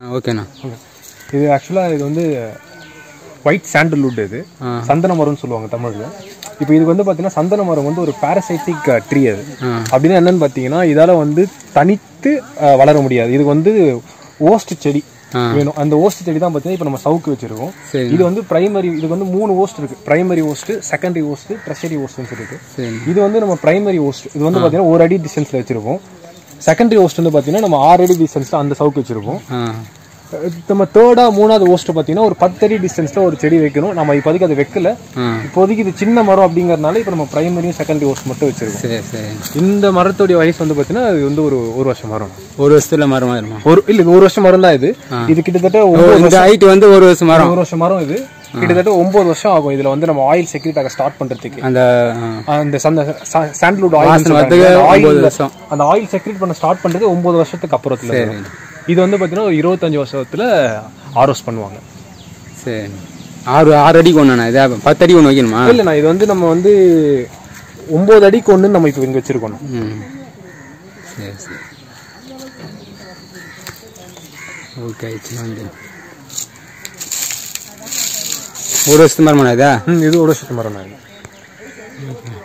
ஓகேண்ணா இது ஆக்சுவலாக இது வந்து ஒயிட் சாண்டல்வுட் இது ஆ. சந்தன மரம்னு சொல்லுவாங்க தமிழில் இப்போ இதுக்கு வந்து பார்த்தீங்கன்னா சந்தன மரம் வந்து ஒரு பாரசைட்டிக் ட்ரீ அது ஆ. அப்படின்னா என்னன்னு பார்த்தீங்கன்னா இதால் வந்து தனித்து அஹ், வளர முடியாது இது வந்து ஓஸ்ட் செடி ஆ. வேணும் அந்த ஓஸ்ட் செடி தான் பார்த்தீங்கன்னா இப்போ நம்ம சவுக்கு வச்சிருக்கோம் சரி இது வந்து பிரைமரி இது வந்து மூணு ஓஸ்ட் இருக்கு primary host secondary host treasury host சொல்லிட்டு சரி இது வந்து நம்ம பிரைமரி ஓஸ்ட் இது வந்து பார்த்தீங்கன்னா ஒரு அடி டிஸ்டன்ஸ்ல வச்சிருக்கோம் செகண்டரி ஓஸ்ட் வந்து பார்த்தீங்கன்னா நம்ம ஆறு அடி டிஸ்டன்ஸ்ல அந்த சவுக்கு வச்சிருக்கோம் ஆ நம்ம தேர்டா மூணாவது ஓஸ்ட் பார்த்தீங்கன்னா ஒரு பத்தடி டிஸ்டன்ஸ்ல ஒரு செடி வைக்கணும் நம்ம இப்போதைக்கு அதை வைக்கல ஆ இப்போதைக்கு இது சின்ன மரம் அப்படிங்கறதுனால இப்போ நம்ம பிரைமரியும் செகண்டரி ஓஸ்ட் மட்டும் வச்சிருக்கோம் சரி சரி இந்த மரத்துடைய வயசு வந்து பார்த்தீங்கன்னா இது வந்து ஒரு ஒரு வருஷம் மரம் ஒரு வருஷத்துல மரம் ஆயிருமா ஒரு இல்ல இது ஒரு வருஷம் மரம் தான் இது இது கிட்டத்தட்ட ஓ, ஒன்பது இந்த ஹைட் வந்து ஒரு வருஷம் மரம் ஒரு வருஷம் மரம் இது கிட்டத்தட்ட ஒன்பது வருஷம் ஆகும் இதுல வந்து நம்ம ஆயில் செக்யூரிட் ஆக ஸ்டார்ட் பண்றதுக்கு அந்த ஆ, அந்த சந்த சாண்டல்வுட் வாசனை வரதுக்கு ஒன்பது ஆயில் வருஷம் அந்த ஆயில் செக்ரேட் பண்ண ஸ்டார்ட் பண்றது ஒன்பது வருஷத்துக்கு அப்புறத்துல சரி இருக்கு. இது வந்து பாத்தீங்கன்னா ஒரு இருபத்தஞ்சு வருஷத்துல ஆரோஸ் பண்ணுவாங்க சரி ஆறு ஆறு அடிக்கு ஒன்றுண்ணா இதா பத்து அடி ஒன்று வைக்கணுமா இல்ல இது வந்து நம்ம வந்து ஒன்பது அடிக்கு ஒண்ணு நம்ம இப்போ இங்க வச்சிருக்கோம் ம் சரி சரி ஓகே ஆயிடுச்சு வந்து ஒரு வருஷத்து மரமாண்ணா இதா ம், இது ஒரு வருஷத்து மரம் தான் இது.